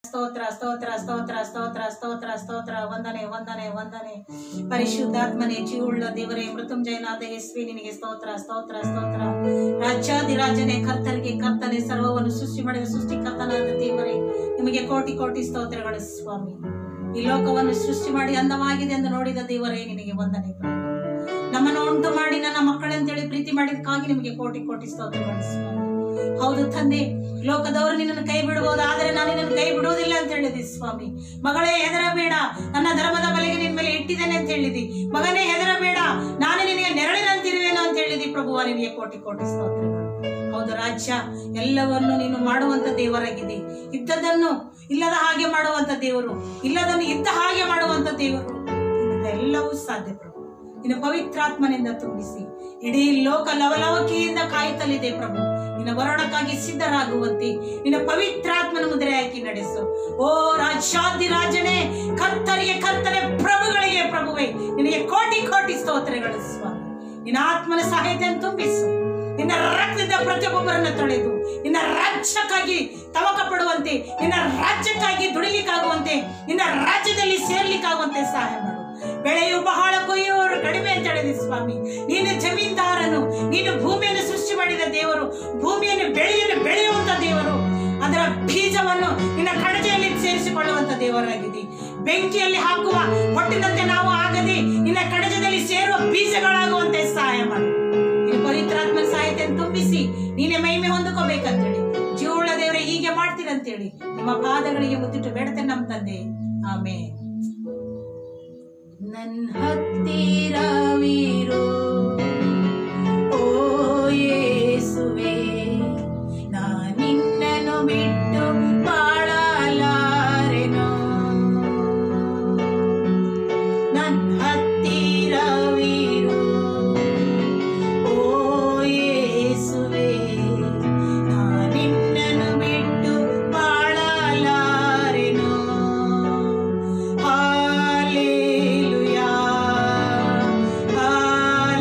ಸ್ತೋತ್ರ ಸ್ತೋತ್ರ ಸ್ತೋತ್ರ ಸ್ತೋತ್ರ ಸ್ತೋತ್ರ ಸ್ತೋತ್ರ ವಂದನೆ ವಂದನೆ ವಂದನೆ ಪರಿಶುದ್ಧಾತ್ಮನೆ ಜೀವುಳ್ಳ ದೇವರೇ ಮೃತ್ಯುಂಜಯನಾದ ಯಸ್ವಿ ನಿನಗೆ ಸ್ತೋತ್ರ ಸ್ತೋತ್ರ ಸ್ತೋತ್ರ ರಾಜ್ಯಾಧಿರಾಜನೇ ಕರ್ತರಿಗೆ ಕರ್ತನೆ ಸರ್ವವನ್ನು ಸೃಷ್ಟಿ ಮಾಡಿದ ಸೃಷ್ಟಿಕರ್ತನಾದ ದೇವರೇ ನಿಮಗೆ ಕೋಟಿ ಕೋಟಿ ಸ್ತೋತ್ರಗಳು ಸ್ವಾಮಿ ಈ ಲೋಕವನ್ನು ಸೃಷ್ಟಿ ಮಾಡಿ ಅಂದವಾಗಿದೆ ಎಂದು ನೋಡಿದ ದೇವರೇ ನಿನಗೆ ವಂದನೆ ಪ್ರಭು. ನಮ್ಮನ್ನು ಉಂಟು ಮಾಡಿ ನನ್ನ ಮಕ್ಕಳಂತೇಳಿ ಪ್ರೀತಿ ಮಾಡಿದಕ್ಕಾಗಿ ನಿಮಗೆ ಕೋಟಿ ಕೋಟಿ ಸ್ತೋತ್ರಗಳು ಸ್ವಾಮಿ ಹೌದು ತಂದೆ ಲೋಕದವರು ನಿನ್ನನ್ನು ಕೈ ಬಿಡಬಹುದು ಆದರೆ ನಾನು ನಿನ್ನನ್ನು ಕೈ ಬಿಡುವುದಿಲ್ಲ ಅಂತ ಹೇಳಿದಿ ಸ್ವಾಮಿ ಮಗಳೇ ಹೆದರಬೇಡ ನನ್ನ ಧರ್ಮದ ಬಲೆಗೆ ನಿನ್ನ ಮೇಲೆ ಇಟ್ಟಿದ್ದೇನೆ ಅಂತ ಹೇಳಿದಿ ಮಗನೇ ಹೆದರಬೇಡ ನಾನು ನಿನಗೆ ನೆರಳಿನಂತಿರುವೆನು ಅಂತ ಹೇಳಿದಿ ಪ್ರಭುವ ನಿನಗೆ ಕೋಟಿ ಕೋಟಿ ಸ್ತೋತ್ರಗಳು ಹೌದು ರಾಜ್ಯ ಎಲ್ಲವನ್ನು ನೀನು ಮಾಡುವಂತ ದೇವರಾಗಿದೆ ಇದ್ದದನ್ನು ಇಲ್ಲದ ಹಾಗೆ ಮಾಡುವಂತ ದೇವರು ಇಲ್ಲದನ್ನು ಇದ್ದ ಹಾಗೆ ಮಾಡುವಂತ ದೇವರು ಎಲ್ಲವೂ ಸಾಧ್ಯ ಪ್ರಭು ನಿನ್ನ ಪವಿತ್ರಾತ್ಮನಿಂದ ತುಂಬಿಸಿ ಇಡೀ ಲೋಕ ಲವಲವಿಕೆಯಿಂದ ಕಾಯುತ್ತಲಿದೆ ಪ್ರಭು ನಿನ್ನ ವರಣಕ್ಕಾಗಿ ಸಿದ್ಧರಾಗುವಂತೆ ನಿನ್ನ ಪವಿತ್ರಾತ್ಮನ ಮುದ್ರೆ ಹಾಕಿ ನಡೆಸು ಓ ರಾಜ್ಯಾದಿ ರಾಜನೇ ಕರ್ತರಿಗೆ ಕರ್ತನೆ ಪ್ರಭುಗಳಿಗೆ ಪ್ರಭುವೆ ನಿನಗೆ ಕೋಟಿ ಕೋಟಿ ಸ್ತೋತ್ರಗಳು ಸ್ವಾಮಿ ನಿನ್ನ ಆತ್ಮನ ಸಹಾಯತೆಯನ್ನು ತುಂಬಿಸು ನಿನ್ನ ರಕ್ತದ ಪ್ರತಿಯೊಬ್ಬರನ್ನು ತೊಳೆದು ನಿನ್ನ ರಾಜ್ಯಕ್ಕಾಗಿ ತವಕ ಪಡುವಂತೆ ನಿನ್ನ ರಾಜ್ಯಕ್ಕಾಗಿ ದುಡಿಲಿಕ್ಕಾಗುವಂತೆ ನಿನ್ನ ರಾಜ್ಯದಲ್ಲಿ ಸೇರ್ಲಿಕ್ಕಾಗುವಂತೆ ಸಹಾಯ ಮಾಡು ಬೆಳೆಯು ಬಹಳ ಕೊಯ್ಯುವವರು ಕಡಿಮೆ ಅಂತ ಹೇಳಿದೆ ಸ್ವಾಮಿ ನೀನು ಜಮೀನ್ದಾರನು ನೀನು ಭೂಮಿಯನ್ನು ಸೃಷ್ಟಿ ಮಾಡಿದ ದೇವರು ಭೂಮಿಯನ್ನು ಬೆಳೆಯನ್ನು ಬೆಳೆಯುವಂತ ದೇವರು ಅದರ ಬೀಜವನ್ನು ನಿನ್ನ ಕಣಜೆಯಲ್ಲಿ ಸೇರಿಸಿಕೊಳ್ಳುವಂತ ದೇವರಾಗಿದೆ ಬೆಂಕಿಯಲ್ಲಿ ಹಾಕುವ ಹೊಟ್ಟಿನಂತೆ ನಾವು ಆಗದೆ ನಿನ್ನ ಕಣಜದಲ್ಲಿ ಸೇರುವ ಬೀಜಗಳಾಗುವಂತೆ ಸಹಾಯ ಮಾಡು ನಿನ್ನ ಪವಿತ್ರಾತ್ಮ ಸಹಾಯತೆಯನ್ನು ತುಂಬಿಸಿ ನೀನೇ ಮಹಿಮೆ ಹೊಂದಿಕೋಬೇಕಂತೇಳಿ ಜೀವಳ ದೇವರೇ ಹೀಗೆ ಮಾಡ್ತೀರಂತೇಳಿ ನಿಮ್ಮ ಪಾದಗಳಿಗೆ ಮುತ್ತಿಟ್ಟು ಬೇಡತೆ ನಮ್ಮ ತಂದೆ ಆಮೇಲೆ ನನ್ನ ಹತ್ತಿರವಿರು ಓ ಯೇಸುವೆ ನಾ ನಿನ್ನನ್ನು ಬಿಟ್ಟು ಬಾಳಲಾರೆನೋ ನನ್ನ ಹತ್ತಿರವಿರು ಓ ಯೇಸುವೆ ನಾ ನಿನ್ನನ್ನು ಬಿಟ್ಟು ಬಾಳಲಾರೆನೋ ಹಾಲೆಲುಯಾ ಹಾಲೆಲುಯಾ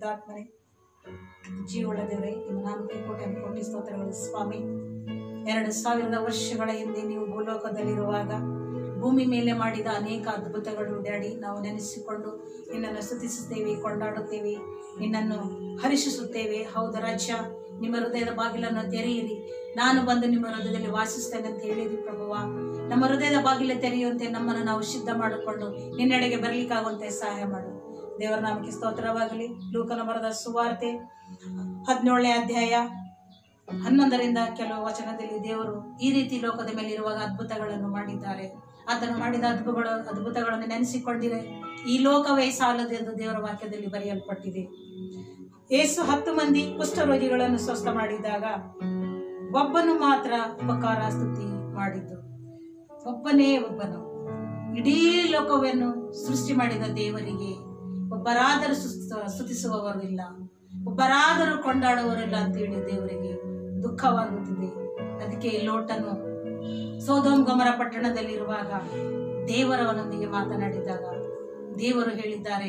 ಪರಿಶುದ್ಧಾತ್ಮನೆ ಜೀವಳ ದೇವರೇ ನಿಮ್ಮ ನಾಮಕ್ಕೆ ಕೋಟೆ ಕೋಟಿ ಸ್ತೋತ್ರಗಳು ಸ್ವಾಮಿ ಎರಡು ಸಾವಿರದ ವರ್ಷಗಳ ಹಿಂದೆ ನೀವು ಭೂಲೋಕದಲ್ಲಿರುವಾಗ ಭೂಮಿ ಮೇಲೆ ಮಾಡಿದ ಅನೇಕ ಅದ್ಭುತಗಳು ಡ್ಯಾಡಿ ನಾವು ನೆನೆಸಿಕೊಂಡು ನಿನ್ನನ್ನು ಸ್ತುತಿಸುತ್ತೇವೆ ಕೊಂಡಾಡುತ್ತೇವೆ ನಿನ್ನನ್ನು ಹರ್ಷಿಸುತ್ತೇವೆ ಹೌದು ರಾಜ್ಯ ನಿಮ್ಮ ಹೃದಯದ ಬಾಗಿಲನ್ನು ತೆರೆಯಿರಿ ನಾನು ಬಂದು ನಿಮ್ಮ ಹೃದಯದಲ್ಲಿ ವಾಸಿಸ್ತೇನೆ ಅಂತ ಹೇಳಿರಿ ಪ್ರಭುವ ನಮ್ಮ ಹೃದಯದ ಬಾಗಿಲು ತೆರೆಯುವಂತೆ ನಮ್ಮನ್ನು ನಾವು ಸಿದ್ಧ ಮಾಡಿಕೊಂಡು ನಿನ್ನೆಡೆಗೆ ಬರಲಿಕ್ಕಾಗುವಂತೆ ಸಹಾಯ ಮಾಡು ದೇವರ ನಾಮಕ್ಕೆ ಸ್ತೋತ್ರವಾಗಲಿ ಲೂಕನ ಬರದ ಸುವಾರ್ತೆ ಹದಿನೇಳನೇ ಅಧ್ಯಾಯ ಹನ್ನೊಂದರಿಂದ ಕೆಲವು ವಚನದಲ್ಲಿ ದೇವರು ಈ ರೀತಿ ಲೋಕದ ಮೇಲೆ ಇರುವಾಗ ಅದ್ಭುತಗಳನ್ನು ಮಾಡಿದ್ದಾರೆ ಆತನು ಮಾಡಿದ ಅದ್ಭುತಗಳು ಅದ್ಭುತಗಳನ್ನು ನೆನೆಸಿಕೊಂಡಿರೆ ಈ ಲೋಕವೇ ಸಾಲದು ಎಂದು ದೇವರ ವಾಕ್ಯದಲ್ಲಿ ಬರೆಯಲ್ಪಟ್ಟಿದೆ ಏಸು ಹತ್ತು ಮಂದಿ ಕುಷ್ಠರೋಗಿಗಳನ್ನು ಸ್ವಸ್ಥ ಮಾಡಿದಾಗ ಒಬ್ಬನು ಮಾತ್ರ ಉಪಕಾರ ಸ್ತುತಿ ಮಾಡಿದ್ದು ಒಬ್ಬನೇ ಒಬ್ಬನು ಇಡೀ ಲೋಕವನ್ನು ಸೃಷ್ಟಿ ಮಾಡಿದ ದೇವರಿಗೆ ಒಬ್ಬರಾದರೂ ಸುಸ್ತ- ಸ್ತುತಿಸುವವರು ಇಲ್ಲ ಒಬ್ಬರಾದರೂ ಕೊಂಡಾಡುವವರಿಲ್ಲ ಅಂತೇಳಿ ದೇವರಿಗೆ ದುಃಖವಾಗುತ್ತದೆ ಅದಕ್ಕೆ ಲೋಟನು ಸೋದೋಮ್ ಗೊಮರ ಪಟ್ಟಣದಲ್ಲಿರುವಾಗ ದೇವರವನೊಂದಿಗೆ ಮಾತನಾಡಿದಾಗ ದೇವರು ಹೇಳಿದ್ದಾರೆ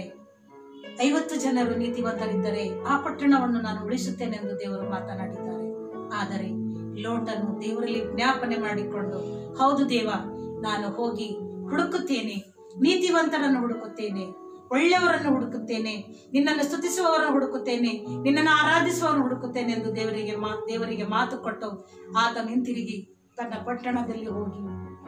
ಐವತ್ತು ಜನರು ನೀತಿವಂತರಿದ್ದರೆ ಆ ಪಟ್ಟಣವನ್ನು ನಾನು ಉಳಿಸುತ್ತೇನೆ ಎಂದು ದೇವರು ಮಾತನಾಡಿದ್ದಾರೆ ಆದರೆ ಲೋಟನು ದೇವರಲ್ಲಿ ಜ್ಞಾಪನೆ ಮಾಡಿಕೊಂಡು ಹೌದು ದೇವ ನಾನು ಹೋಗಿ ಹುಡುಕುತ್ತೇನೆ ನೀತಿವಂತರನ್ನು ಹುಡುಕುತ್ತೇನೆ ಒಳ್ಳೆಯವರನ್ನು ಹುಡುಕುತ್ತೇನೆ ನಿನ್ನನ್ನು ಸ್ತುತಿಸುವವರನ್ನು ಹುಡುಕುತ್ತೇನೆ ನಿನ್ನನ್ನು ಆರಾಧಿಸುವವರನ್ನು ಹುಡುಕುತ್ತೇನೆ ಎಂದು ದೇವರಿಗೆ ಮಾ ದೇವರಿಗೆ ಮಾತು ಕೊಟ್ಟು ಆತ ಹಿಂತಿರುಗಿ ತನ್ನ ಪಟ್ಟಣದಲ್ಲಿ ಹೋಗಿ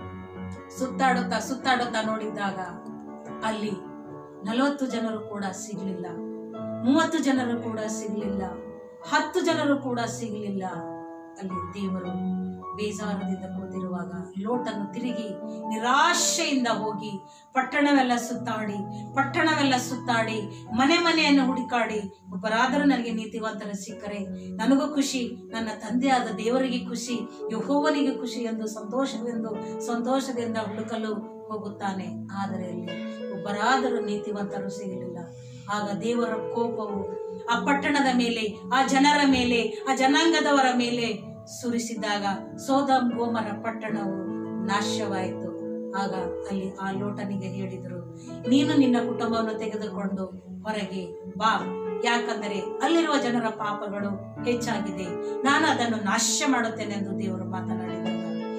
ಸುತ್ತಾಡುತ್ತಾ ಸುತ್ತಾಡುತ್ತಾ ನೋಡಿದಾಗ ಅಲ್ಲಿ ನಲವತ್ತು ಜನರು ಕೂಡ ಸಿಗಲಿಲ್ಲ ಮೂವತ್ತು ಜನರು ಕೂಡ ಸಿಗಲಿಲ್ಲ ಹತ್ತು ಜನರು ಕೂಡ ಸಿಗಲಿಲ್ಲ ಅಲ್ಲಿ ದೇವರು ಬೇಜಾರದಿಂದ ಕೂತಿರುವಾಗ ಲೋಟನ್ನು ತಿರುಗಿ ನಿರಾಶೆಯಿಂದ ಹೋಗಿ ಪಟ್ಟಣವೆಲ್ಲ ಸುತ್ತಾಡಿ ಪಟ್ಟಣವೆಲ್ಲ ಸುತ್ತಾಡಿ ಮನೆ ಮನೆಯನ್ನು ಹುಡುಕಾಡಿ ಒಬ್ಬರಾದರೂ ನನಗೆ ನೀತಿವಂತರ ಸಿಕ್ಕರೆ ನನಗೂ ಖುಷಿ ನನ್ನ ತಂದೆಯಾದ ದೇವರಿಗೆ ಖುಷಿ ಯಹೋವನಿಗೆ ಖುಷಿ ಎಂದು ಸಂತೋಷವೆಂದು ಸಂತೋಷದಿಂದ ಹುಡುಕಲು ಹೋಗುತ್ತಾನೆ ಆದರೆ ಅಲ್ಲಿ ಒಬ್ಬರಾದರೂ ನೀತಿವಂತರು ಸಿಗಲಿಲ್ಲ ಆಗ ದೇವರ ಕೋಪವು ಆ ಪಟ್ಟಣದ ಮೇಲೆ ಆ ಜನರ ಮೇಲೆ ಆ ಜನಾಂಗದವರ ಮೇಲೆ ಸುರಿಸಿದಾಗ ಸೋದಮ್ ಗೋಮರ ಪಟ್ಟಣವು ನಾಶವಾಯಿತು ಆಗ ಅಲ್ಲಿ ಆ ಲೋಟನಿಗೆ ಹೇಳಿದರು ನೀನು ನಿನ್ನ ಕುಟುಂಬವನ್ನು ತೆಗೆದುಕೊಂಡು ಹೊರಗೆ ಬಾ ಯಾಕಂದರೆ ಅಲ್ಲಿರುವ ಜನರ ಪಾಪಗಳು ಹೆಚ್ಚಾಗಿದೆ ನಾನು ಅದನ್ನು ನಾಶ ಮಾಡುತ್ತೇನೆ ಎಂದು ದೇವರು ಮಾತನಾಡಿದಾಗ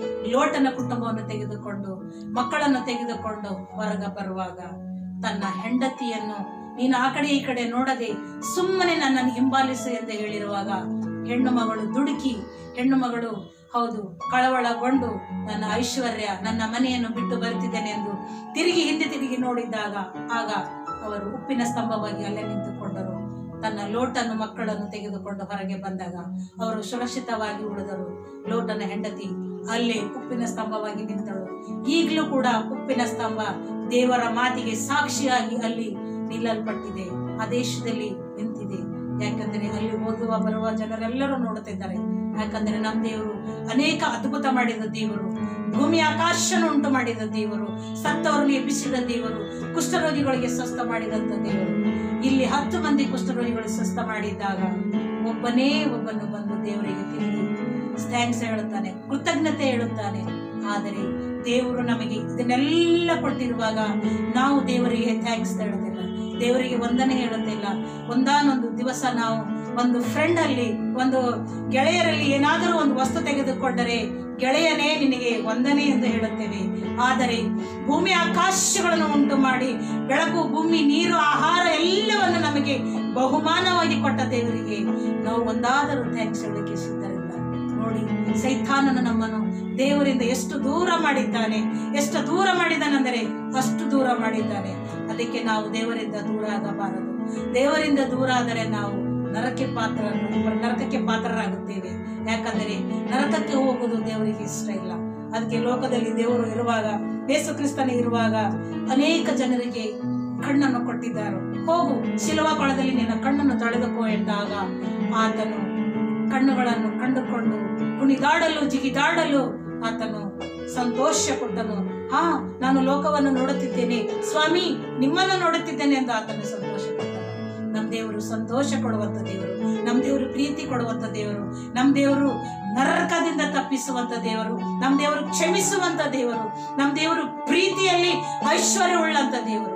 ಲೋಟನ ಕುಟುಂಬವನ್ನು ತೆಗೆದುಕೊಂಡು ಮಕ್ಕಳನ್ನು ತೆಗೆದುಕೊಂಡು ಹೊರಗ ಬರುವಾಗ ತನ್ನ ಹೆಂಡತಿಯನ್ನು ನೀನು ಆ ಕಡೆ ಈ ಕಡೆ ನೋಡದೆ ಸುಮ್ಮನೆ ನನ್ನನ್ನು ಹಿಂಬಾಲಿಸು ಎಂದು ಹೇಳಿರುವಾಗ ಹೆಣ್ಣು ಮಗಳು ದುಡುಕಿ ಹೆಣ್ಣು ಮಗಳು ಹೌದು ಕಳವಳಗೊಂಡು ನನ್ನ ಐಶ್ವರ್ಯ ನನ್ನ ಮನೆಯನ್ನು ಬಿಟ್ಟು ಬರುತ್ತಿದ್ದೇನೆ ಎಂದು ತಿರುಗಿ ಹಿಂದೆ ತಿರುಗಿ ನೋಡಿದಾಗ ಆಗ ಅವರು ಉಪ್ಪಿನ ಸ್ತಂಭವಾಗಿ ಅಲ್ಲೇ ನಿಂತುಕೊಂಡರು ತನ್ನ ಲೋಟನ್ನು ಮಕ್ಕಳನ್ನು ತೆಗೆದುಕೊಂಡು ಹೊರಗೆ ಬಂದಾಗ ಅವರು ಸುರಕ್ಷಿತವಾಗಿ ಉಳಿದರು ಲೋಟನ ಹೆಂಡತಿ ಅಲ್ಲೇ ಉಪ್ಪಿನ ಸ್ತಂಭವಾಗಿ ನಿಂತಳು ಈಗಲೂ ಕೂಡ ಉಪ್ಪಿನ ಸ್ತಂಭ ದೇವರ ಮಾತಿಗೆ ಸಾಕ್ಷಿಯಾಗಿ ಅಲ್ಲಿ ನಿಲ್ಲಲ್ಪಟ್ಟಿದೆ ಆ ದೇಶದಲ್ಲಿ ನಿಂತಿದೆ ಯಾಕಂದ್ರೆ ಅಲ್ಲಿ ಹೋಗುವ ಬರುವ ಜನರೆಲ್ಲರೂ ನೋಡುತ್ತಿದ್ದಾರೆ ಯಾಕಂದ್ರೆ ನಮ್ಮ ದೇವರು ಅನೇಕ ಅದ್ಭುತ ಮಾಡಿದ ದೇವರು ಭೂಮಿ ಆಕಾಶನ ಉಂಟು ಮಾಡಿದ ದೇವರು ಸತ್ತವರನ್ನು ಎಬ್ಬಿಸಿದ ದೇವರು ಕುಷ್ಠರೋಗಿಗಳಿಗೆ ಸ್ವಸ್ಥ ಮಾಡಿದಂತ ದೇವರು ಇಲ್ಲಿ ಹತ್ತು ಮಂದಿ ಕುಷ್ಠರೋಗಿಗಳು ಸ್ವಸ್ಥ ಮಾಡಿದ್ದಾಗ ಒಬ್ಬನೇ ಒಬ್ಬನು ಬಂದು ದೇವರಿಗೆ ತಿರುಗಿ ಥ್ಯಾಂಕ್ಸ್ ಹೇಳುತ್ತಾನೆ ಕೃತಜ್ಞತೆ ಹೇಳುತ್ತಾನೆ ಆದರೆ ದೇವರು ನಮಗೆ ಇದನ್ನೆಲ್ಲ ಕೊಟ್ಟಿರುವಾಗ ನಾವು ದೇವರಿಗೆ ಥ್ಯಾಂಕ್ಸ್ ಹೇಳುತ್ತಿಲ್ಲ ದೇವರಿಗೆ ವಂದನೆ ಹೇಳುತ್ತಿಲ್ಲ ಒಂದಾನೊಂದು ದಿವಸ ನಾವು ಒಂದು ಫ್ರೆಂಡ್ ಅಲ್ಲಿ ಒಂದು ಗೆಳೆಯರಲ್ಲಿ ಏನಾದರೂ ಒಂದು ವಸ್ತು ತೆಗೆದುಕೊಂಡರೆ ಗೆಳೆಯನೇ ನಿನಗೆ ವಂದನೆ ಎಂದು ಹೇಳುತ್ತೇವೆ ಆದರೆ ಭೂಮಿ ಆಕಾಶಗಳನ್ನು ಉಂಟು ಮಾಡಿ ಬೆಳಕು ಭೂಮಿ ನೀರು ಆಹಾರ ಎಲ್ಲವನ್ನು ನಮಗೆ ಬಹುಮಾನವಾಗಿ ಕೊಟ್ಟ ದೇವರಿಗೆ ನಾವು ಒಂದಾದರೂ ಥ್ಯಾಂಕ್ಸ್ ಹೇಳಲಿಕ್ಕೆ ಸಿದ್ಧರಿಲ್ಲ ನೋಡಿ ಸೈತಾನನು ನಮ್ಮನ್ನು ದೇವರಿಂದ ಎಷ್ಟು ದೂರ ಮಾಡಿದ್ದಾನೆ ಎಷ್ಟು ದೂರ ಮಾಡಿದ್ದಾನೆಂದರೆ ಅಷ್ಟು ದೂರ ಮಾಡಿದ್ದಾನೆ ಅದಕ್ಕೆ ನಾವು ದೇವರಿಂದ ದೂರ ಆಗಬಾರದು ದೇವರಿಂದ ದೂರ ಆದರೆ ನಾವು ನರಕ್ಕೆ ಪಾತ್ರ ನರಕಕ್ಕೆ ಪಾತ್ರರಾಗುತ್ತೇವೆ ಯಾಕಂದರೆ ನರಕಕ್ಕೆ ಹೋಗುವುದು ದೇವರಿಗೆ ಇಷ್ಟ ಇಲ್ಲ ಅದಕ್ಕೆ ಲೋಕದಲ್ಲಿ ದೇವರು ಇರುವಾಗ ಯೇಸು ಕ್ರಿಸ್ತನ ಇರುವಾಗ ಅನೇಕ ಜನರಿಗೆ ಕಣ್ಣನ್ನು ಕೊಟ್ಟಿದ್ದಾರೆ ಹೋಗು ಶಿಲುವ ಕೊಳದಲ್ಲಿ ನಿನ್ನ ಕಣ್ಣನ್ನು ತೊಳೆದುಕೋ ಎಂದಾಗ ಆತನು ಕಣ್ಣುಗಳನ್ನು ಕಂಡುಕೊಂಡು ಕುಣಿದಾಡಲು ಜಿಗಿದಾಡಲು ಆತನು ಸಂತೋಷ ಕೊಟ್ಟನು ಹಾ ನಾನು ಲೋಕವನ್ನು ನೋಡುತ್ತಿದ್ದೇನೆ ಸ್ವಾಮಿ ನಿಮ್ಮನ್ನು ನೋಡುತ್ತಿದ್ದೇನೆ ಎಂದು ಆತನು ಸಂತೋಷ ಕೊಟ್ಟನು ನಮ್ಮ ದೇವರು ಸಂತೋಷ ಕೊಡುವಂತ ದೇವರು ನಮ್ಮ ದೇವರು ಪ್ರೀತಿ ಕೊಡುವಂತ ದೇವರು ನಮ್ಮ ದೇವರು ನರಕದಿಂದ ತಪ್ಪಿಸುವಂತ ದೇವರು ನಮ್ಮ ದೇವರು ಕ್ಷಮಿಸುವಂತ ದೇವರು ನಮ್ಮ ದೇವರು ಪ್ರೀತಿಯಲ್ಲಿ ಐಶ್ವರ್ಯ ಉಳ್ಳಂತ ದೇವರು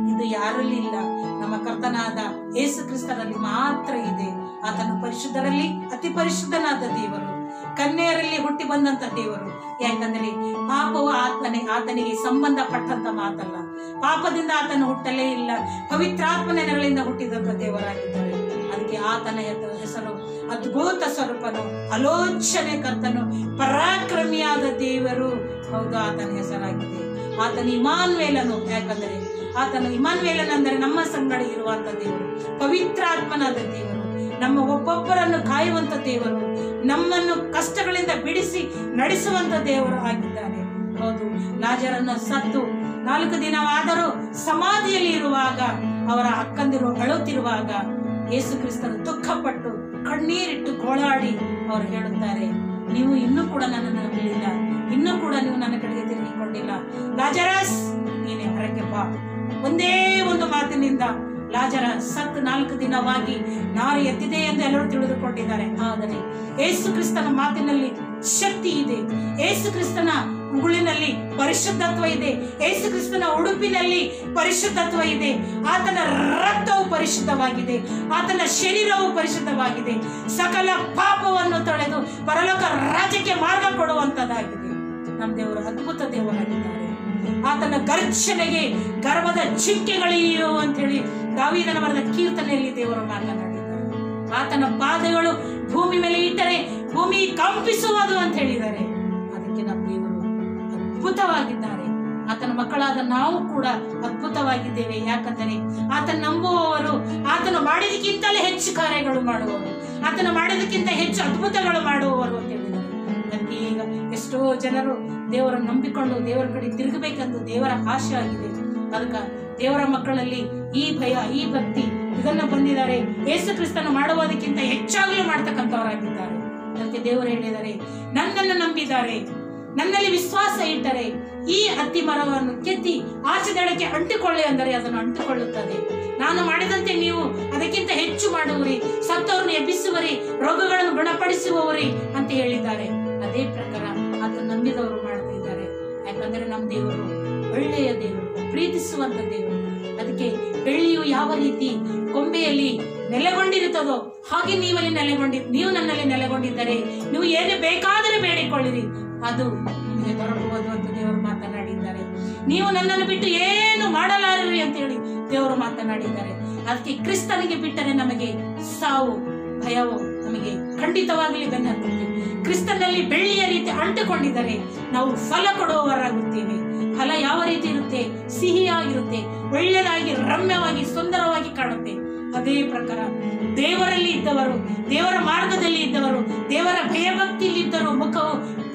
ಇದು ಯಾರಲ್ಲಿ ಇಲ್ಲ ನಮ್ಮ ಕರ್ತನಾದ ಯೇಸು ಕ್ರಿಸ್ತನಲ್ಲಿ ಮಾತ್ರ ಇದೆ ಆತನು ಪರಿಶುದ್ಧರಲ್ಲಿ ಅತಿ ಪರಿಶುದ್ಧನಾದ ದೇವರು ಕನ್ಯೆಯರಲ್ಲಿ ಹುಟ್ಟಿ ಬಂದಂತ ದೇವರು ಯಾಕಂದ್ರೆ ಪಾಪವು ಆತನೇ ಆತನಿಗೆ ಸಂಬಂಧಪಟ್ಟಂತ ಮಾತಲ್ಲ ಪಾಪದಿಂದ ಆತನು ಹುಟ್ಟಲೇ ಇಲ್ಲ ಪವಿತ್ರಾತ್ಮನ ನೆರಳಿಂದ ಹುಟ್ಟಿದಂತ ದೇವರಾಗಿದ್ದಾರೆ ಅದಕ್ಕೆ ಆತನ ಹೆತ- ಹೆಸರು ಅದ್ಭುತ ಸ್ವರೂಪನು ಅಲೋಚನೆ ಕರ್ತನು ಪರಾಕ್ರಮಿಯಾದ ದೇವರು ಹೌದು ಆತನ ಹೆಸರಾಗಿದೆ ಆತನ ಇಮಾನ್ವೇಲನು ಯಾಕಂದರೆ ಆತನು ಇಮಾನ್ವೇಲನ್ ಅಂದರೆ ನಮ್ಮ ಸಂಗಡ ಇರುವಂತ ದೇವರು ಪವಿತ್ರಾತ್ಮನಾದ ದೇವರು ನಮ್ಮ ಒಬ್ಬೊಬ್ಬರನ್ನು ಕಾಯುವಂತ ದೇವರು ನಮ್ಮನ್ನು ಕಷ್ಟಗಳಿಂದ ಬಿಡಿಸಿ ನಡೆಸುವಂತ ದೇವರು ಆಗಿದ್ದಾನೆ ಹೌದು ಲಾಜರನ್ನು ಸತ್ತು ನಾಲ್ಕು ದಿನವಾದರೂ ಸಮಾಧಿಯಲ್ಲಿ ಇರುವಾಗ ಅವರ ಅಕ್ಕಂದಿರು ಅಳುತ್ತಿರುವಾಗ ಯೇಸು ಕ್ರಿಸ್ತನು ದುಃಖಪಟ್ಟು ಕಣ್ಣೀರಿಟ್ಟು ಗೋಳಾಡಿ ಅವರು ಹೇಳುತ್ತಾರೆ ನೀವು ಇನ್ನೂ ಕೂಡ ನನ್ನನ್ನು ನಂಬಲಿಲ್ಲ ಇನ್ನೂ ಕೂಡ ನೀವು ನನ್ನ ಕಡೆಗೆ ತಿರುಗಿಕೊಂಡಿಲ್ಲ ಲಾಜರಸ್ ನೀನೆ ಹೊರಗೆ ಬಾ ಒಂದೇ ಒಂದು ಮಾತಿನಿಂದ ಲಾಜರ ಸತ್ ನಾಲ್ಕು ದಿನವಾಗಿ ನಾರು ಎದ್ದಿದೆ ಎಂದು ಎಲ್ಲರೂ ತಿಳಿದುಕೊಂಡಿದ್ದಾರೆ ಆದರೆ ಏಸು ಕ್ರಿಸ್ತನ ಮಾತಿನಲ್ಲಿ ಶಕ್ತಿ ಇದೆ ಏಸು ಕ್ರಿಸ್ತನ ಉಗುಳಿನಲ್ಲಿ ಪರಿಶುದ್ಧತ್ವ ಇದೆ ಏಸು ಕ್ರಿಸ್ತನ ಉಡುಪಿನಲ್ಲಿ ಪರಿಶುದ್ಧತ್ವ ಇದೆ ಆತನ ರಕ್ತವು ಪರಿಶುದ್ಧವಾಗಿದೆ ಆತನ ಶರೀರವು ಪರಿಶುದ್ಧವಾಗಿದೆ ಸಕಲ ಪಾಪವನ್ನು ತೊಳೆದು ಪರಲೋಕ ರಾಜ್ಯಕ್ಕೆ ಮಾರ್ಗ ಕೊಡುವಂತದ್ದಾಗಿದೆ ನಮ್ಮ ದೇವರು ಅದ್ಭುತ ದೇವರಾಗಿದ್ದಾರೆ ಆತನ ಗರ್ಜನೆಗೆ ಗರ್ಭದ ಚಿಂಕೆಗಳಿಯೋ ಅಂತೇಳಿ ದಾವೀದನ ಬರೆದ ಕೀರ್ತನೆಯಲ್ಲಿ ದೇವರು ಮಾತನಾಡಿದ್ದಾರೆ ಆತನ ಪಾದಗಳು ಭೂಮಿ ಮೇಲೆ ಇಟ್ಟರೆ ಭೂಮಿ ಕಂಪಿಸುವುದು ಅಂತ ಹೇಳಿದ್ದಾರೆ ಅದಕ್ಕೆ ನಮ್ಮ ದೇವರು ಅದ್ಭುತವಾಗಿದ್ದಾರೆ ಆತನ ಮಕ್ಕಳಾದ ನಾವು ಕೂಡ ಅದ್ಭುತವಾಗಿದ್ದೇವೆ ಯಾಕಂದರೆ ಆತನ ನಂಬುವವರು ಆತನು ಮಾಡಿದಕ್ಕಿಂತಲೇ ಹೆಚ್ಚು ಕಾರ್ಯಗಳು ಮಾಡುವವರು ಆತನು ಮಾಡಿದಕ್ಕಿಂತ ಹೆಚ್ಚು ಅದ್ಭುತಗಳು ಮಾಡುವವರು ಅಂತ ಹೇಳಿದ್ದಾರೆ ಅದಕ್ಕೆ ಈಗ ಎಷ್ಟೋ ಜನರು ದೇವರನ್ನು ನಂಬಿಕೊಂಡು ದೇವರ ಕಡೆ ತಿರುಗಬೇಕೆಂದು ದೇವರ ಆಶೆ ಆಗಿದೆ ಅದಕ್ಕೆ ದೇವರ ಮಕ್ಕಳಲ್ಲಿ ಈ ಭಯ ಈ ಭಕ್ತಿ ಇದನ್ನ ಬಂದಿದ್ದಾರೆ ಯೇಸು ಕ್ರಿಸ್ತನು ಮಾಡುವುದಕ್ಕಿಂತ ಹೆಚ್ಚಾಗಲೂ ಮಾಡ್ತಕ್ಕಂಥವರಾಗಿದ್ದಾರೆ ಅದಕ್ಕೆ ದೇವರು ಹೇಳಿದ್ದಾರೆ ನನ್ನನ್ನು ನಂಬಿದ್ದಾರೆ ನನ್ನಲ್ಲಿ ವಿಶ್ವಾಸ ಇಟ್ಟರೆ ಈ ಅತ್ತಿ ಮರವನ್ನು ಕೆತ್ತಿ ಆಚೆ ದಡಕ್ಕೆ ಅಂಟಿಕೊಳ್ಳಿ ಅಂದರೆ ಅದನ್ನು ಅಂಟಿಕೊಳ್ಳುತ್ತದೆ ನಾನು ಮಾಡಿದಂತೆ ನೀವು ಅದಕ್ಕಿಂತ ಹೆಚ್ಚು ಮಾಡುವರಿ ಸತ್ತವರನ್ನು ಎಬ್ಬಿಸುವರಿ ರೋಗಗಳನ್ನು ಗುಣಪಡಿಸುವವರಿ ಅಂತ ಹೇಳಿದ್ದಾರೆ ಅದೇ ಪ್ರಕಾರ ಆತ ನಂಬಿದವರು ಮಾಡ್ತಾ ಇದ್ದಾರೆ ಯಾಕಂದ್ರೆ ನಮ್ಮ ದೇವರು ಒಳ್ಳೆಯ ದೇವರು ಪ್ರೀತಿಸುವಂತ ದೇವರು ಅದಕ್ಕೆ ಬೆಳ್ಳಿಯು ಯಾವ ರೀತಿ ಕೊಂಬೆಯಲ್ಲಿ ನೆಲೆಗೊಂಡಿರುತ್ತದೋ ಹಾಗೆ ನೀವಲ್ಲಿ ನೆಲೆಗೊಂಡಿ ನೀವು ನನ್ನಲ್ಲಿ ನೆಲೆಗೊಂಡಿದ್ದರೆ ನೀವು ಏನೇ ಬೇಕಾದರೆ ಬೇಡಿಕೊಳ್ಳಿರಿ ಅದು ನಿಮಗೆ ದೊರಕುವುದು ಅಂತ ದೇವರು ಮಾತನಾಡಿದ್ದಾರೆ ನೀವು ನನ್ನನ್ನು ಬಿಟ್ಟು ಏನು ಮಾಡಲಾರರಿ ಅಂತ ಹೇಳಿ ದೇವರು ಮಾತನಾಡಿದ್ದಾರೆ ಅದಕ್ಕೆ ಕ್ರಿಸ್ತನಿಗೆ ಬಿಟ್ಟರೆ ನಮಗೆ ಸಾವು ಭಯವು ನಮಗೆ ಖಂಡಿತವಾಗಲಿ ಬೆನ್ನತ್ತುತ್ತೆ ಕ್ರಿಸ್ತನಲ್ಲಿ ಬೆಳ್ಳಿಯ ರೀತಿ ಅಂಟುಕೊಂಡಿದ್ದರೆ ನಾವು ಫಲ ಕೊಡುವವರಾಗುತ್ತೇವೆ ಫಲ ಯಾವ ರೀತಿ ಇರುತ್ತೆ ಸಿಹಿಯಾಗಿರುತ್ತೆ ಒಳ್ಳೆಯದಾಗಿ ರಮ್ಯವಾಗಿ ಸುಂದರವಾಗಿ ಕಾಣುತ್ತೆ ಅದೇ ಪ್ರಕಾರ ದೇವರಲ್ಲಿ ಇದ್ದವರು ದೇವರ ಮಾರ್ಗದಲ್ಲಿ ಇದ್ದವರು ದೇವರ ಭಯಭಕ್ತಿಯಲ್ಲಿ ಇದ್ದರೂ ಮುಖವು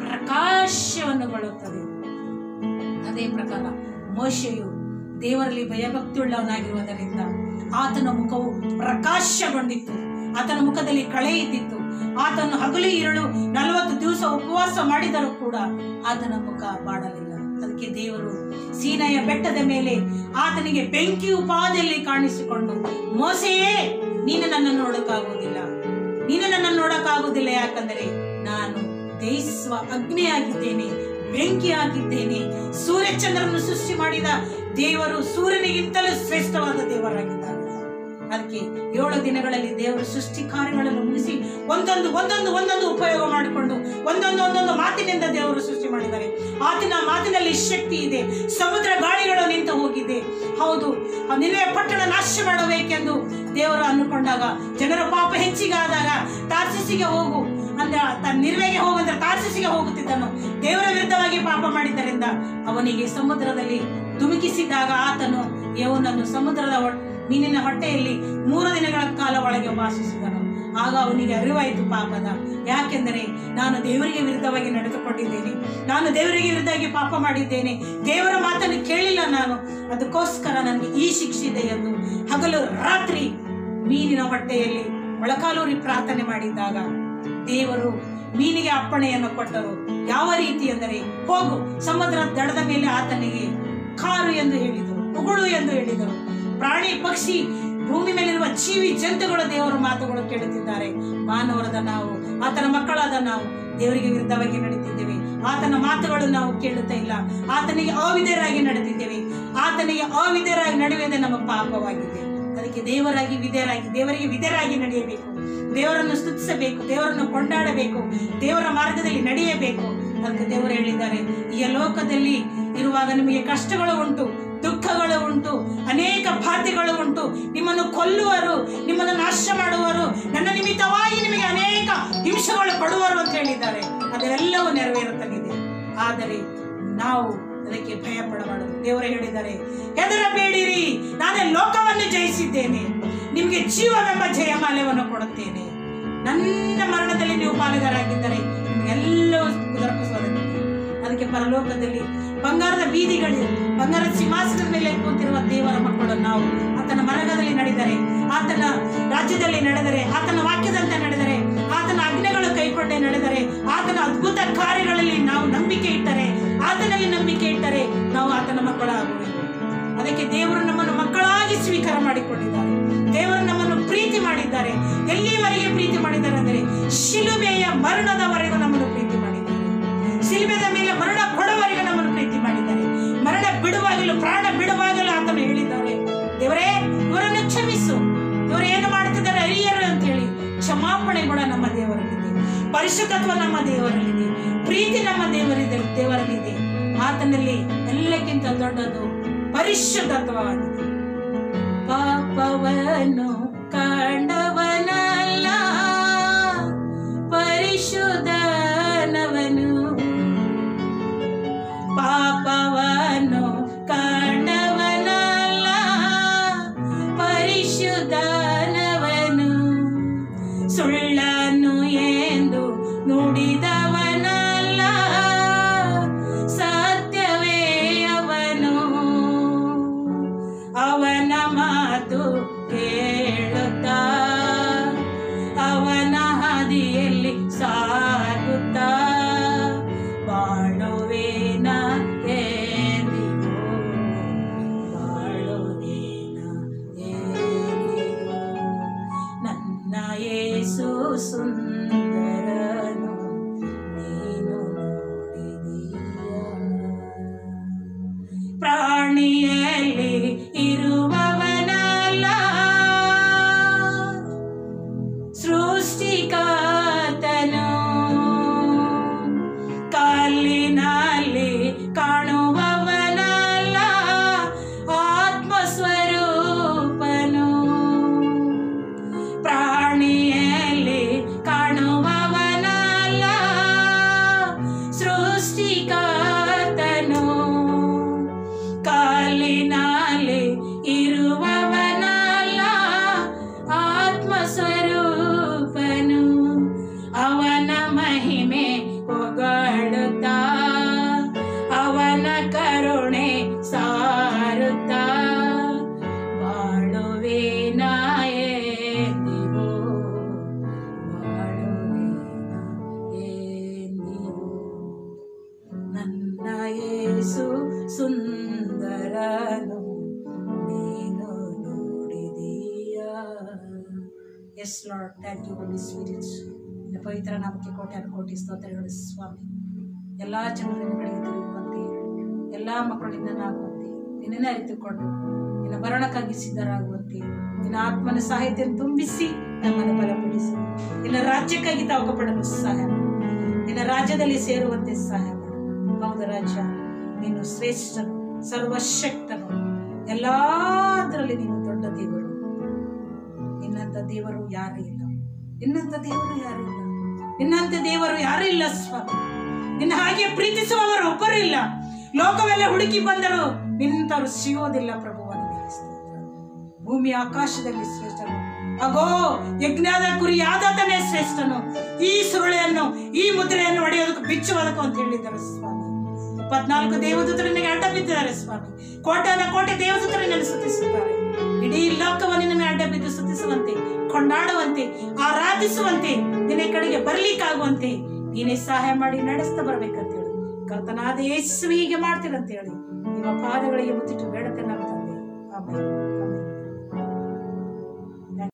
ಪ್ರಕಾಶವನ್ನು ಗೊಳ್ಳುತ್ತದೆ ಅದೇ ಪ್ರಕಾರ ಮೋಶೆಯು ದೇವರಲ್ಲಿ ಭಯಭಕ್ತಿಯುಳ್ಳವನಾಗಿರುವುದರಿಂದ ಆತನ ಮುಖವು ಪ್ರಕಾಶಗೊಂಡಿತ್ತು ಆತನ ಮುಖದಲ್ಲಿ ಕಳೆ ಇದ್ದಿತ್ತು ಆತನು ಹಗಲು ಇರಳು ನಲವತ್ತು ದಿವಸ ಉಪವಾಸ ಮಾಡಿದರೂ ಕೂಡ ಆತನ ಮುಖ ಬಾಡಲಿಲ್ಲ ಅದಕ್ಕೆ ದೇವರು ಸೀನೆಯ ಬೆಟ್ಟದ ಮೇಲೆ ಆತನಿಗೆ ಬೆಂಕಿ ಉಪಾದಿಯಲ್ಲಿ ಕಾಣಿಸಿಕೊಂಡು ಮೋಸೆಯೇ ನೀನು ನನ್ನನ್ನು ನೋಡಕ್ಕಾಗುವುದಿಲ್ಲ ನೀನು ನನ್ನನ್ನು ನೋಡಕ್ಕಾಗುವುದಿಲ್ಲ ಯಾಕಂದರೆ ನಾನು ದಹಿಸುವ ಅಗ್ನಿಯಾಗಿದ್ದೇನೆ ಬೆಂಕಿಯಾಗಿದ್ದೇನೆ ಸೂರ್ಯಚಂದ್ರನ್ನು ಸೃಷ್ಟಿ ಮಾಡಿದ ದೇವರು ಸೂರ್ಯನಿಗಿಂತಲೂ ಶ್ರೇಷ್ಠವಾದ ದೇವರಾಗಿದ್ದಾರೆ ಅದಕ್ಕೆ ಏಳು ದಿನಗಳಲ್ಲಿ ದೇವರು ಸೃಷ್ಟಿ ಕಾರ್ಯಗಳನ್ನು ಮುಗಿಸಿ ಒಂದೊಂದು ಒಂದೊಂದು ಒಂದೊಂದು ಉಪಯೋಗ ಮಾಡಿಕೊಂಡು ಒಂದೊಂದು ಒಂದೊಂದು ಮಾತಿನಿಂದ ದೇವರು ಸೃಷ್ಟಿ ಮಾಡಿದ್ದಾರೆ ಆತನ ಮಾತಿನಲ್ಲಿ ಶಕ್ತಿ ಇದೆ ಸಮುದ್ರ ಗಾಳಿಗಳು ನಿಂತು ಹೋಗಿದೆ ಹೌದು ಆ ನಿನ್ನೆ ಪಟ್ಟಣ ನಾಶ ಮಾಡಬೇಕೆಂದು ದೇವರು ಅಂದುಕೊಂಡಾಗ ಜನರ ಪಾಪ ಹೆಚ್ಚಿಗೆ ಆದಾಗ ತಾರ್ಸಿಸಿಗೆ ಹೋಗು ಅಂದ್ರೆ ತನ್ನ ನಿರ್ವೆಗೆ ಹೋಗಂದ್ರೆ ತಾರ್ಸಿಸಿಗೆ ಹೋಗುತ್ತಿದ್ದನು ದೇವರ ವಿರುದ್ಧವಾಗಿ ಪಾಪ ಮಾಡಿದ್ದರಿಂದ ಅವನಿಗೆ ಸಮುದ್ರದಲ್ಲಿ ಧುಮುಕಿಸಿದಾಗ ಆತನು ಯವನನ್ನು ಸಮುದ್ರದ ಹೊಟ್- ಮೀನಿನ ಹೊಟ್ಟೆಯಲ್ಲಿ ಮೂರು ದಿನಗಳ ಕಾಲ ಒಳಗೆ ವಾಸಿಸಿದನು ಆಗ ಅವನಿಗೆ ಅರಿವಾಯಿತು ಪಾಪದ ಯಾಕೆಂದರೆ ನಾನು ದೇವರಿಗೆ ವಿರುದ್ಧವಾಗಿ ನಡೆದುಕೊಂಡಿದ್ದೇನೆ ನಾನು ದೇವರಿಗೆ ವಿರುದ್ಧವಾಗಿ ಪಾಪ ಮಾಡಿದ್ದೇನೆ ದೇವರ ಮಾತನ್ನು ಕೇಳಿಲ್ಲ ನಾನು ಅದಕ್ಕೋಸ್ಕರ ನನಗೆ ಈ ಶಿಕ್ಷೆ ಇದೆ ಎಂದು ಹಗಲು ರಾತ್ರಿ ಮೀನಿನ ಹೊಟ್ಟೆಯಲ್ಲಿ ಮೊಳಕಾಲೂರಿ ಪ್ರಾರ್ಥನೆ ಮಾಡಿದ್ದಾಗ ದೇವರು ಮೀನಿಗೆ ಅಪ್ಪಣೆಯನ್ನು ಕೊಟ್ಟರು ಯಾವ ರೀತಿ ಎಂದರೆ ಹೋಗು ಸಮುದ್ರ ದಡದ ಮೇಲೆ ಆತನಿಗೆ ಕಾರು ಎಂದು ಹೇಳಿದರು ಉಗುಳು ಎಂದು ಹೇಳಿದರು ಪ್ರಾಣಿ ಪಕ್ಷಿ ಭೂಮಿ ಮೇಲಿರುವ ಜೀವಿ ಜಂತುಗಳು ದೇವರ ಮಾತುಗಳು ಕೇಳುತ್ತಿದ್ದಾರೆ ಮಾನವರದ ನಾವು ಆತನ ಮಕ್ಕಳಾದ ನಾವು ದೇವರಿಗೆ ವಿರುದ್ಧವಾಗಿ ನಡೀತಿದ್ದೇವೆ ಆತನ ಮಾತುಗಳು ನಾವು ಕೇಳುತ್ತಾ ಇಲ್ಲ ಆತನಿಗೆ ಅವಿಧೇಯರಾಗಿ ನಡೆದಿದ್ದೇವೆ ಆತನಿಗೆ ಅವಿಧೇಯರಾಗಿ ನಡೆಯುವುದೇ ನಮ್ಮ ಪಾಪವಾಗಿದೆ ಅದಕ್ಕೆ ದೇವರಾಗಿ ವಿಧೇಯರಾಗಿ ದೇವರಿಗೆ ವಿಧೇಯರಾಗಿ ನಡೆಯಬೇಕು ದೇವರನ್ನು ಸ್ತುತಿಸಬೇಕು ದೇವರನ್ನು ಕೊಂಡಾಡಬೇಕು ದೇವರ ಮಾರ್ಗದಲ್ಲಿ ನಡೆಯಬೇಕು ಅದಕ್ಕೆ ದೇವರು ಹೇಳಿದ್ದಾರೆ ಈ ಲೋಕದಲ್ಲಿ ಇರುವಾಗ ನಿಮಗೆ ಕಷ್ಟಗಳು ಉಂಟು ದುಃಖಗಳು ಉಂಟು ಅನೇಕ ಬಾಧೆಗಳು ಉಂಟು ನಿಮ್ಮನ್ನು ಕೊಲ್ಲುವರು ನಿಮ್ಮನ್ನು ನಾಶ ಮಾಡುವರು ನನ್ನ ನಿಮಿತ್ತವಾಗಿ ನಿಮಗೆ ಅನೇಕ ಹಿಂಸೆಗಳು ಪಡುವರು ಅಂತ ಹೇಳಿದ್ದಾರೆ ಅದೆಲ್ಲವೂ ನೆರವೇರುತ್ತಲಿದೆ ಆದರೆ ನಾವು ಅದಕ್ಕೆ ಭಯ ಪಡಬಾರದು ದೇವರು ಹೇಳಿದ್ದಾರೆ ಹೆದರಬೇಡಿರಿ ನಾನೇ ಲೋಕವನ್ನು ಜಯಿಸಿದ್ದೇನೆ ನಿಮಗೆ ಜೀವವೆಂಬ ಜಯಮಾಲ್ಯವನ್ನು ಕೊಡುತ್ತೇನೆ ನನ್ನ ಮರಣದಲ್ಲಿ ನೀವು ಪಾಲುಗಾರಾಗಿದ್ದರೆ ನಿಮಗೆಲ್ಲವೂ ದೊರಕಿಸುವುದಕ್ಕೆ ಅದಕ್ಕೆ ಪರಲೋಕದಲ್ಲಿ ಬಂಗಾರದ ಬೀದಿಗಳು ಬಂಗಾರದ ಸಿಂಹಾಸನದ ಮೇಲೆ ಕೂತಿರುವ ದೇವರ ಮಕ್ಕಳು ನಾವು ಆತನ ಮರಗದಲ್ಲಿ ನಡೆದರೆ ಆತನ ರಾಜ್ಯದಲ್ಲಿ ನಡೆದರೆ ಆತನ ವಾಕ್ಯದಂತೆ ನಡೆದರೆ ಆತನ ಆಜ್ಞೆಗಳು ಕೈಕೊಂಡೇ ನಡೆದರೆ ಆತನ ಅದ್ಭುತ ಕಾರ್ಯಗಳಲ್ಲಿ ನಾವು ನಂಬಿಕೆ ಇಟ್ಟರೆ ಆತನಲ್ಲಿ ನಂಬಿಕೆ ಇಟ್ಟರೆ ನಾವು ಆತನ ಮಕ್ಕಳಾಗುವೆವು ಅದಕ್ಕೆ ದೇವರು ನಮ್ಮನ್ನು ಮಕ್ಕಳಾಗಿ ಸ್ವೀಕಾರ ಮಾಡಿಕೊಂಡಿದ್ದಾರೆ ದೇವರು ನಮ್ಮನ್ನು ಪ್ರೀತಿ ಮಾಡಿದ್ದಾರೆ ಎಲ್ಲಿವರೆಗೆ ಪ್ರೀತಿ ಮಾಡಿದ್ದಾರೆ ಅಂದರೆ ಶಿಲುಬೆಯ ಮರಣದವರೆಗೂ ನಮ್ಮನ್ನು ಪ್ರೀತಿ ಮಾಡಿದ್ದಾರೆ ಶಿಲುಬೆದ ಮೇಲೆ ಮರಣ ಕೊಡುವವರೆಗೂ ನಮ್ಮನ್ನು ಪ್ರೀತಿ ಮಾಡಿದ್ದಾರೆ ಮರಣ ಬಿಡುವಾಗಲೂ ಪ್ರಾಣ ಬಿಡುವಾಗಲೂ ಆತನು ಹೇಳಿದ್ದಾರೆ ದೇವರೇ ಇವರನ್ನು ಕ್ಷಮಿಸು ಇವರು ಏನು ಮಾಡ್ತಿದ್ದಾರೆ ಅರಿಯರು ಅಂತ ಹೇಳಿ ಕ್ಷಮಾಪಣೆ ಕೂಡ ನಮ್ಮ ದೇವರಲ್ಲಿದೆ ಪರಿಶುದ್ಧತ್ವ ನಮ್ಮ ದೇವರಲ್ಲಿದೆ ಪ್ರೀತಿ ನಮ್ಮ ದೇವರಿದೆ ದೇವರಲ್ಲಿದೆ ಆತನಲ್ಲಿ ಎಲ್ಲಕ್ಕಿಂತ ದೊಡ್ಡದು ಪರಿಶುದ್ಧತ್ವವಾಗಿದೆ ಪಾಪವನ್ನು ಕಂಡವನಲ್ಲ ಪರಿಶುದ್ಧನವನು ಪಾಪವನ್ನು ಕಂಡವನಲ್ಲ ಪರಿಶುದ್ಧನವನು ಸುಳ್ಳನ್ನು ಎಂದು ನುಡಿದವನಲ್ಲ ಸತ್ಯವೇ ಅವನು ಅವನ ಮಾತು ಕೇಳುತ್ತಾ ಅವನ ಹಾದಿಯಲ್ಲಿ ಸಾಗುತ್ತಾ ಬಾಳುವೇನ ಎಂದಿಗೂ ಬಾಳುವೇನ ಎಂದಿಗೂ ನನ್ನ ಯೇಸು ಸುಂದರನು ನೀನು ನೋಡಿದೀಯ ಪ್ರಾಣಿಯಲ್ಲಿ ಇರುವವನಲ್ಲ ಸೃಷ್ಟಿಕರ್ತನು ಕಲ್ಲಿನಲ್ಲಿ ಕಾಣುವವನಲ್ಲ ಆತ್ಮಸ್ವರೂಪನು ಪ್ರಾಣಿಯಲ್ಲಿ ಕಾಣುವವನಲ್ಲ ಸೃಷ್ಟಿಕರ್ತನು ಕಾಲಿನಲ್ಲಿ ಇರುವವನಲ್ಲ ಆತ್ಮಸ್ವರೂಪನು ಅವನ ಮಹಿಮೆ ಹೊಗಳುತ್ತಾ ಅವನ ಕರುಣೆ ಸಾರುತ್ತಾ ಬಾಳುವೆ ನಾಯೆಂದಿಗೂ ಬಾಳುವೆ ಎಂದಿಗೂ ನನ್ನ ಯೇಸು ಸುಂದರನು ನೀನು ನೋಡಿದೀಯ yes lord thank you holy spirit ನಿನ್ನ ಪವಿತ್ರ ನಾಮಕ್ಕೆ ಕೋಟಿ ಕೋಟಿ ಸ್ತೋತ್ರಗಳು ಸ್ವಾಮಿ ಎಲ್ಲ ಜನರು ನಿನ್ನ ಕಡೆಗೆ ತಿರುಗುವಂತೆ ಎಲ್ಲ ಮಕ್ಕಳು ನಿನ್ನನ್ನಾಗುವಂತೆ ನಿನ್ನನ್ನೇ ಅರಿತುಕೊಂಡು ನಿನ್ನ ಮರಣಕ್ಕಾಗಿ ಸಿದ್ಧರಾಗುವಂತೆ ನಿನ್ನ ಆತ್ಮನ ಸಾಹಿತ್ಯವನ್ನು ತುಂಬಿಸಿ ನಮ್ಮನ್ನು ಬಲಪಡಿಸಿ ನಿನ್ನ ರಾಜ್ಯಕ್ಕಾಗಿ ತಾವುಕಪಡಲು ಸಹಾಯ ಮಾಡು ನಿನ್ನ ರಾಜ್ಯದಲ್ಲಿ ಸೇರುವಂತೆ ಸಹಾಯ ಮಾಡು ಹೌದು ರಾಜ್ಯ ನೀನು ಶ್ರೇಷ್ಠನು ಸರ್ವಶಕ್ತನು ಎಲ್ಲದರಲ್ಲಿ ನೀನು ದೊಡ್ಡ ದೇವರು ನಿನ್ನಂತ ದೇವರು ಯಾರೂ ಇಲ್ಲ ನಿನ್ನಂತ ದೇವರು ಯಾರೂ ಇಲ್ಲ ನಿನ್ನಂತ ದೇವರು ಯಾರೂ ಇಲ್ಲ ಸ್ವಾಮಿ ನಿನ್ನ ಹಾಗೆ ಪ್ರೀತಿಸುವವರು ಒಬ್ಬರು ಇಲ್ಲ ಲೋಕವೆಲ್ಲ ಹುಡುಕಿ ಬಂದರು ನಿನ್ನಂತವರು ಸಿಗೋದಿಲ್ಲ ಪ್ರಭು ನಿನಗೆ ಸ್ತೋತ್ರ. ಭೂಮಿ ಆಕಾಶದಲ್ಲಿ ಶ್ರೇಷ್ಠನು ಅಗೋ ಯಜ್ಞದ ಕುರಿಯಾದಾತನೇ ಶ್ರೇಷ್ಠನು ಈ ಸುರುಳೆಯನ್ನು ಈ ಮುದ್ರೆಯನ್ನು ಹೊಡೆಯೋದಕ್ಕೆ ಬಿಚ್ಚುವುದಕ್ಕೂ ಅಂತ ಹೇಳಿದ್ದಾರೆ ಸ್ವಾಮಿ ಇಪ್ಪತ್ನಾಲ್ಕು ದೇವದೂತರು ನಿನಗೆ ಅಡ್ಡ ಬಿದ್ದಿದ್ದಾರೆ ಸ್ವಾಮಿ ಕೋಟೆನ ಕೋಟೆ ದೇವದೂತರು ನಿನ್ನನ್ನು ಸ್ತುತಿಸುತ್ತಾರೆ ಇಡೀ ಲೋಕವನ್ನು ನಿನ್ನ ಅಡ್ಡ ಬಿದ್ದು ಸ್ತುತಿಸುವಂತೆ ಕೊಂಡಾಡುವಂತೆ ಆರಾಧಿಸುವಂತೆ ನಿನ್ನ ಕಡೆಗೆ ಬರ್ಲಿಕ್ಕಾಗುವಂತೆ ನೀನೇ ಸಹಾಯ ಮಾಡಿ ನಡೆಸ್ತಾ ಬರ್ಬೇಕಂತ ಹೇಳಿ ಕರ್ತನಾದ ಯೇಸುವಿಗೆ ಮಾಡ್ತೀರಂತ ಹೇಳಿ ನಿಮ್ಮ ಪಾದಗಳಿಗೆ ಮುತ್ತಿಟ್ಟು ಬೇಡತೆ ನಮ್ಮ ತಂದೆ ಆಮೇಲೆ